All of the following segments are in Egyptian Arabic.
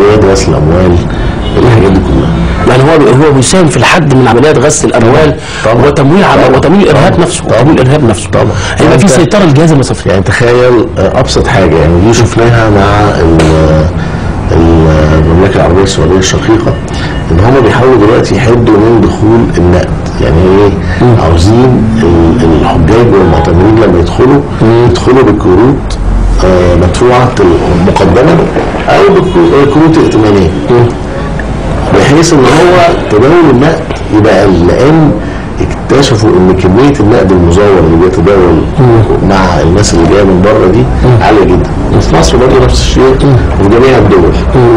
عمليات غسل الاموال الحاجات دي كلها يعني هو هو بيساهم في الحد من عمليات غسل الاموال طبعاً. وتمويل عم- طبعاً. وتمويل الارهاب طبعاً. نفسه طبعاً. تمويل الارهاب نفسه طبعاً. هيبقى في يعني أنت- سيطره للجهاز المصرفي يعني تخيل آه، ابسط حاجه يعني دي شفناها مع ال- ال- المملكه العربيه السعوديه الشقيقه ان هم بيحاولوا دلوقتي يحدوا من دخول النقد يعني ايه عاوزين ال- الحجاج والمعتمرين لما يدخلوا يدخلوا بكروت آه، مدفوعه مقدما او بكروت ائتمانيه بحيث ان هو تداول النقد يبقى أقل، لان اكتشفوا ان كميه النقد المزور اللي بيتداول مع الناس اللي جايه من بره دي عاليه جدا وفي مصر برضه نفس الشيء وفي جميع الدول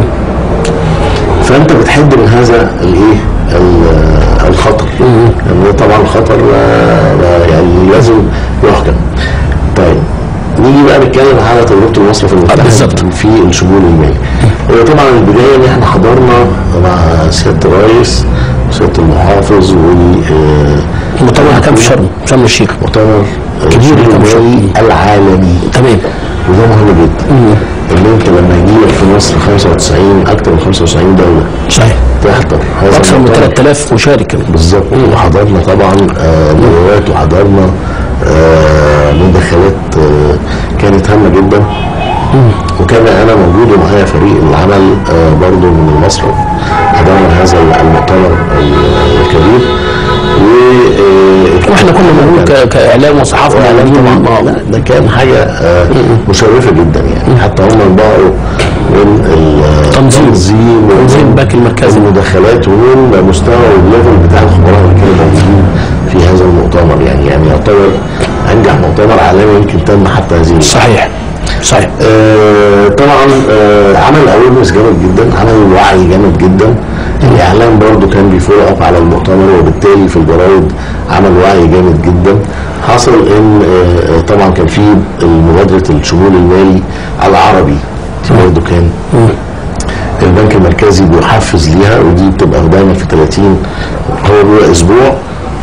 فانت بتحد من هذا الايه ال- الخطر يعني طبعا الخطر آه، آه، يعني لازم يحكم طيب نيجي بقى نتكلم على تجربه المصرف المتحد بالظبط. في الشمول المالي هو طبعا البدايه ان احنا حضرنا مع سياده الرئيس وسياده المحافظ و آه، المؤتمر كان في شرم شرم الشيخ مؤتمر كبير الشمول اللي كان في المالي العالمي تمام وده مهم جدا ان انت لما يجي لك في مصر 95 اكثر من 95 دوله صحيح تحضر هذا اكثر من المؤتمر. 3000 مشارك كمان بالظبط وحضرنا طبعا آه، ندوات وحضرنا آه، مداخلات آه، كانت هامه جدا وكان انا موجود ومعايا فريق العمل آه، برضه من المصرف حضرنا هذا المؤتمر الكبير و آه، واحنا كنا موجود ك- كاعلام وصحافه واعلام واعلاميين طبعا لا، ده كان حاجه آه، مشرفه جدا يعني حتى هم انبهروا من تنظيم. التنظيم تنظيم ومن البنك المركزي. المداخلات ومن مستوى الليفل بتاع الخبراء اللي كانوا موجودين في هذا المؤتمر يعني يعني يعتبر انجح مؤتمر عالمي يمكن تم حتى هذه اللحظة. صحيح صحيح آه، طبعا آه، عمل اويرنس جامد جدا عمل وعي جامد جدا الاعلام برضو كان بيفولو اب على المؤتمر وبالتالي في الجرايد عمل وعي جامد جدا حصل ان آه، آه، طبعا كان في مبادره الشمول المالي العربي برضو كان البنك المركزي بيحفز ليها ودي بتبقى دايما في 30 هو بيبقى اسبوع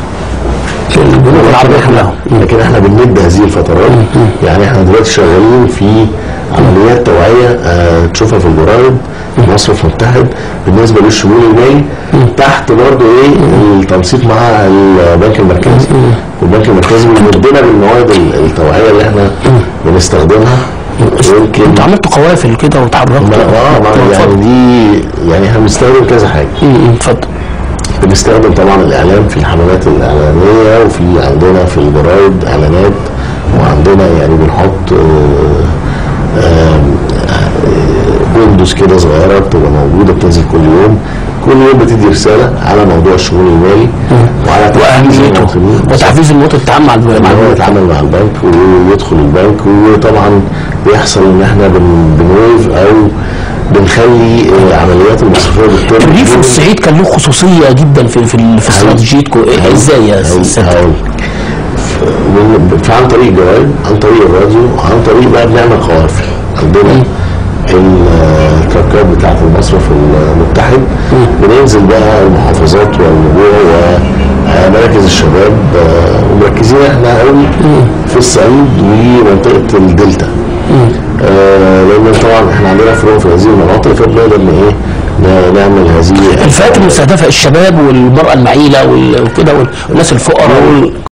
البنوك العربيه كلها لكن احنا بنمد هذه الفترات يعني احنا دلوقتي شغالين في عمليات توعيه آه تشوفها في الجرايد في مصرف متحد بالنسبه للشمول المالي تحت برضه ايه التنسيق مع البنك المركزي والبنك المركزي بيمدنا بالمواد ال- التوعيه اللي احنا بنستخدمها يمكن انتوا عملتوا قوافل كده وتحركتوا ما- اه ما- يعني دي يعني احنا بنستخدم كذا حاجه امم اتفضل بنستخدم طبعا الاعلام في الحملات الاعلانيه وفي عندنا في الجرايد اعلانات وعندنا يعني بنحط آه، آه، آه، ويندوز كده صغيره بتبقى موجوده بتنزل كل يوم كل يوم بتدي رساله على موضوع الشمول المالي وعلى تحفيز واهميته المواطنين. وتحفيز المواطن التعامل مع الب- ان مع هو البنوك يتعامل مع البنك ويدخل البنك وطبعا بيحصل ان احنا بن- بنوقف او بنخلي آه، عمليات المصرفيه بالتالي الريف والصعيد كان له خصوصيه جدا في في, في استراتيجيتكم إيه- ازاي يا هقول- سيادة؟ هقول. من- فعن طريق الجرايد عن طريق الراديو عن طريق بقى بنعمل قوافل عندنا التركات بتاعت المصرف المتحد بننزل بقى المحافظات والنبوع ومراكز الشباب آه، ومركزين احنا قوي في الصعيد ومنطقه الدلتا آه، لان طبعا احنا عندنا فروع في هذه المناطق فبنقدر ان ايه ن- نعمل هذه الفئات المستهدفه الشباب والمراه المعيله وال- وكده وال- والناس الفقراء وال-